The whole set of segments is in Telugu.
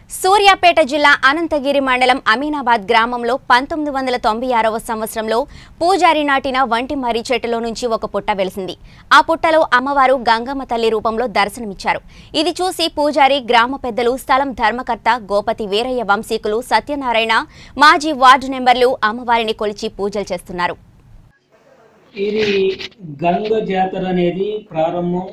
సూర్యాపేట జిల్లా అనంతగిరి మండలం అమీనాబాద్ గ్రామంలో పంతొమ్మిది వందల తొంభై ఆరవ సంవత్సరంలో పూజారి నాటిన వంటి మర్రి చెట్టులో నుంచి ఒక పుట్ట వెలిసింది ఆ పుట్టలో అమ్మవారు గంగమ్మ తల్లి రూపంలో దర్శనమిచ్చారు ఇది చూసి పూజారి గ్రామ పెద్దలు స్థలం ధర్మకర్త గోపతి వీరయ్య వంశీకులు సత్యనారాయణ మాజీ వార్డు నెంబర్లు అమ్మవారిని కొలిచి పూజలు చేస్తున్నారు ఇది గంగ జాతర అనేది ప్రారంభం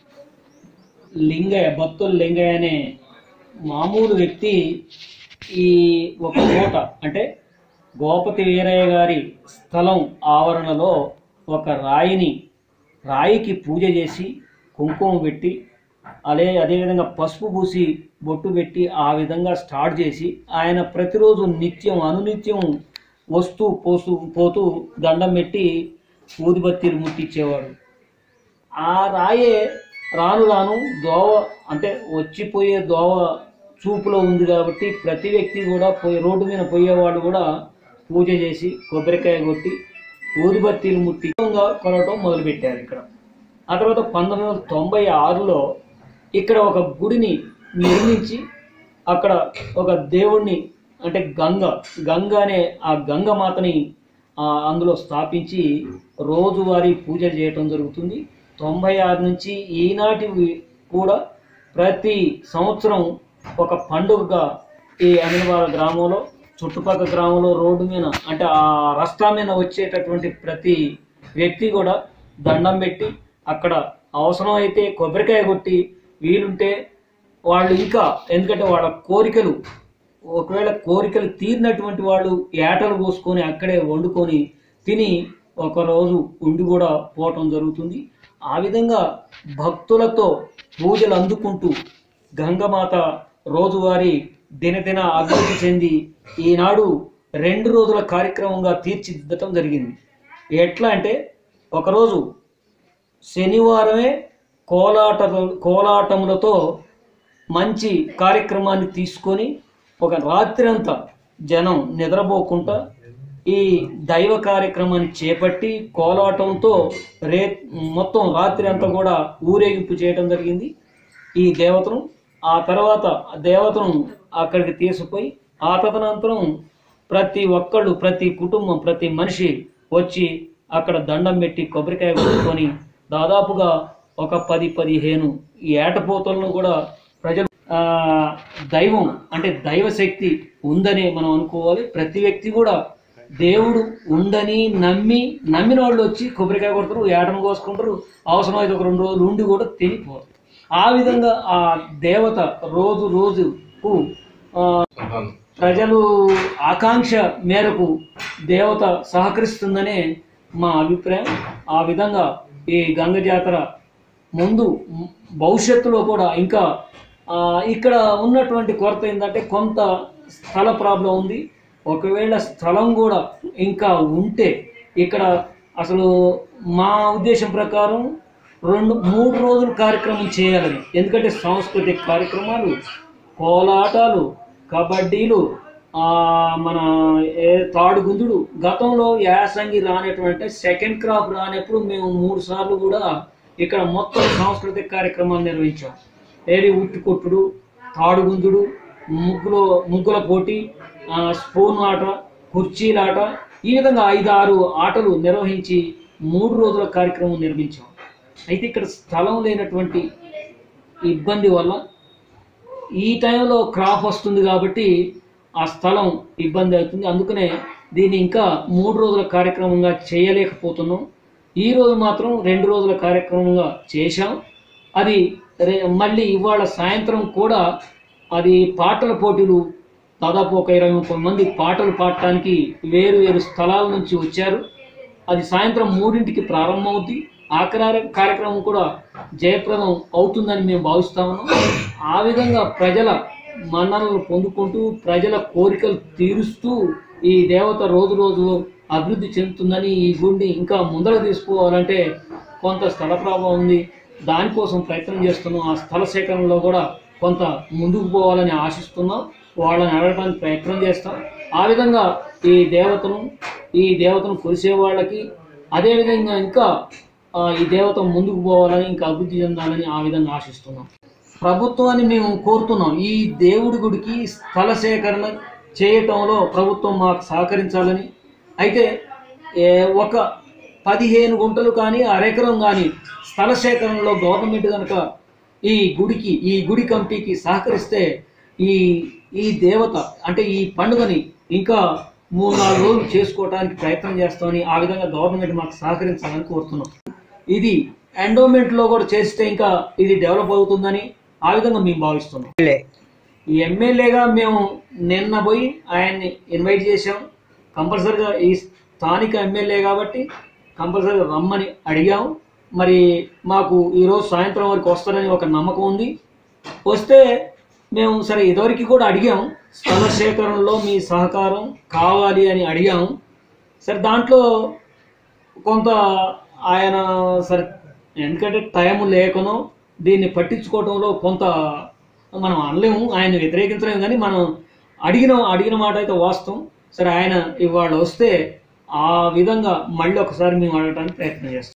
లింగయ్య భక్తుల లింగయ్య అనే మామూలు వ్యక్తి ఈ ఒక చోట అంటే గోపతి వీరయ్య గారి స్థలం ఆవరణలో ఒక రాయిని రాయికి పూజ చేసి కుంకుమ పెట్టి అదే అదేవిధంగా పసుపు పూసి బొట్టు పెట్టి ఆ విధంగా స్టార్ట్ చేసి ఆయన ప్రతిరోజు నిత్యం అనునిత్యం వస్తూ పోస్తూ పోతూ దండం పెట్టి ఊదిబత్తీలు ముట్టించేవాడు ఆ రాయే రాను రాను దోవ అంటే వచ్చిపోయే దోవ చూపులో ఉంది కాబట్టి ప్రతి వ్యక్తి కూడా పోయి రోడ్డు మీద పోయేవాళ్ళు కూడా పూజ చేసి కొబ్బరికాయ కొట్టి ఊదిబత్తీలు ముట్టి ఇంకా కొనటం మొదలుపెట్టారు ఇక్కడ ఆ తర్వాత పంతొమ్మిది వందల తొంభై ఆరులో ఇక్కడ ఒక గుడిని నిర్మించి అక్కడ ఒక దేవుణ్ణి అంటే గంగ గంగ అనే ఆ గంగ మాతని ఆ, అందులో స్థాపించి రోజువారీ పూజ చేయటం జరుగుతుంది తొంభై ఆరు నుంచి ఈనాటి కూడా ప్రతి సంవత్సరం ఒక పండుగగా ఈ అనిలవాడ గ్రామంలో చుట్టుపక్కల గ్రామంలో రోడ్డు మీద అంటే ఆ రస్తా మీద వచ్చేటటువంటి ప్రతి వ్యక్తి కూడా దండం పెట్టి అక్కడ అవసరం అయితే కొబ్బరికాయ కొట్టి వీలుంటే వాళ్ళు ఇంకా ఎందుకంటే వాళ్ళ కోరికలు ఒకవేళ కోరికలు తీరినటువంటి వాళ్ళు ఏటలు పోసుకొని అక్కడే వండుకొని తిని ఒక రోజు ఉండి కూడా పోవటం జరుగుతుంది ఆ విధంగా భక్తులతో పూజలు అందుకుంటూ గంగమాత రోజువారీ దినదిన అభివృద్ధి చెంది ఈనాడు రెండు రోజుల కార్యక్రమంగా తీర్చిదిద్దటం జరిగింది ఎట్లా అంటే ఒకరోజు శనివారమే కోలాట కోలాటములతో మంచి కార్యక్రమాన్ని తీసుకొని ఒక రాత్రి అంతా జనం నిద్రపోకుండా ఈ దైవ కార్యక్రమాన్ని చేపట్టి కోలాటంతో రే మొత్తం రాత్రి అంతా కూడా ఊరేగింపు చేయడం జరిగింది ఈ దేవతను ఆ తర్వాత ఆ దేవతను అక్కడికి తీసుకుపోయి ఆ తదనంతరం ప్రతి ఒక్కళ్ళు ప్రతి కుటుంబం ప్రతి మనిషి వచ్చి అక్కడ దండం పెట్టి కొబ్బరికాయ కొట్టుకొని దాదాపుగా ఒక పది పదిహేను ఈ ఏటపోతలను కూడా ప్రజలు ఆ, దైవం అంటే దైవ శక్తి ఉందని మనం అనుకోవాలి ప్రతి వ్యక్తి కూడా దేవుడు ఉందని నమ్మి నమ్మిన వాళ్ళు వచ్చి కొబ్బరికాయ కొడతారు ఏటను కోసుకుంటారు అవసరమైతే ఒక రెండు రోజులు ఉండి కూడా తినిపోతారు ఆ విధంగా ఆ దేవత రోజు రోజుకు ఆ, ప్రజలు ఆకాంక్ష మేరకు దేవత సహకరిస్తుందనే మా అభిప్రాయం ఆ విధంగా ఈ గంగ జాతర ముందు మ్, భవిష్యత్తులో కూడా ఇంకా ఆ, ఇక్కడ ఉన్నటువంటి కొరత ఏంటంటే కొంత స్థల ప్రాబ్లం ఉంది ఒకవేళ స్థలం కూడా ఇంకా ఉంటే ఇక్కడ అసలు మా ఉద్దేశం ప్రకారం రెండు మూడు రోజులు కార్యక్రమం చేయాలని ఎందుకంటే సాంస్కృతిక కార్యక్రమాలు కోలాటాలు కబడ్డీలు ఆ, మన ఏ తాడుగుందుడు గతంలో యాసంగి రానటువంటి సెకండ్ క్రాప్ రానప్పుడు మేము మూడు సార్లు కూడా ఇక్కడ మొత్తం సాంస్కృతిక కార్యక్రమాలు నిర్వహించాం ఏది ఉట్టి కొట్టుడు తాడుగుందుడు ముగ్గులో ముగ్గుల పోటీ ఆ, స్పూన్ ఆట కుర్చీలాట ఈ విధంగా ఐదు ఆరు ఆటలు నిర్వహించి మూడు రోజుల కార్యక్రమం నిర్మించాం అయితే ఇక్కడ స్థలం లేనటువంటి ఇబ్బంది వల్ల ఈ టైంలో క్రాప్ వస్తుంది కాబట్టి ఆ స్థలం ఇబ్బంది అవుతుంది అందుకనే దీన్ని ఇంకా మూడు రోజుల కార్యక్రమంగా చేయలేకపోతున్నాం ఈ రోజు మాత్రం రెండు రోజుల కార్యక్రమంగా చేశాం అది రే మళ్ళీ ఇవాళ సాయంత్రం కూడా అది పాటల పోటీలు దాదాపు ఒక ఇరవై ముప్పై మంది పాటలు పాడటానికి వేరు వేరు స్థలాల నుంచి వచ్చారు అది సాయంత్రం మూడింటికి ప్రారంభమవుద్ది ఆ కార్య- కార్యక్రమం కూడా జయప్రదం అవుతుందని మేము భావిస్తా ఉన్నాం ఆ విధంగా ప్రజల మన్ననలు పొందుకుంటూ ప్రజల కోరికలు తీరుస్తూ ఈ దేవత రోజు రోజు అభివృద్ధి చెందుతుందని ఈ గుడిని ఇంకా ముందరకు తీసుకోవాలంటే కొంత స్థల ప్రభావం ఉంది దానికోసం ప్రయత్నం చేస్తున్నాం ఆ స్థల సేకరణలో కూడా కొంత ముందుకు పోవాలని ఆశిస్తున్నాం వాళ్ళని అడగడానికి ప్రయత్నం చేస్తాం ఆ విధంగా ఈ దేవతను ఈ దేవతను కొలిసే వాళ్ళకి అదేవిధంగా ఇంకా ఆ, ఈ దేవత ముందుకు పోవాలని ఇంకా అభివృద్ధి చెందాలని ఆ విధంగా ఆశిస్తున్నాం ప్రభుత్వాన్ని మేము కోరుతున్నాం ఈ దేవుడి గుడికి స్థల సేకరణ చేయటంలో ప్రభుత్వం మాకు సహకరించాలని అయితే ఏ, ఒక పదిహేను గుంటలు కానీ అరెకరం కానీ స్థల సేకరణలో గవర్నమెంట్ కనుక ఈ గుడికి ఈ గుడి కమిటీకి సహకరిస్తే ఈ ఈ దేవత అంటే ఈ పండుగని ఇంకా మూడు నాలుగు రోజులు చేసుకోవడానికి ప్రయత్నం చేస్తామని ఆ విధంగా గవర్నమెంట్ మాకు సహకరించాలని కోరుతున్నాం ఇది ఎండోమెంట్ లో కూడా చేస్తే ఇంకా ఇది డెవలప్ అవుతుందని ఆ విధంగా మేము భావిస్తున్నాం ఈ ఎమ్మెల్యేగా మేము నిన్న పోయి ఆయన్ని ఇన్వైట్ చేశాం కంపల్సరిగా ఈ స్థానిక ఎమ్మెల్యే కాబట్టి కంపల్సరిగా రమ్మని అడిగాం మరి మాకు ఈరోజు సాయంత్రం వరకు వస్తారని ఒక నమ్మకం ఉంది వస్తే మేము సరే ఇదివరకు కూడా అడిగాం స్థల సేకరణలో మీ సహకారం కావాలి అని అడిగాం సరే దాంట్లో కొంత ఆయన సరే ఎందుకంటే టైం లేకనో దీన్ని పట్టించుకోవడంలో కొంత మనం అనలేము ఆయన వ్యతిరేకించలేము కానీ మనం అడిగిన అడిగిన మాట అయితే వాస్తవం సరే ఆయన ఇవాళ వస్తే ఆ విధంగా మళ్ళీ ఒకసారి మేము అడగడానికి ప్రయత్నం చేస్తాం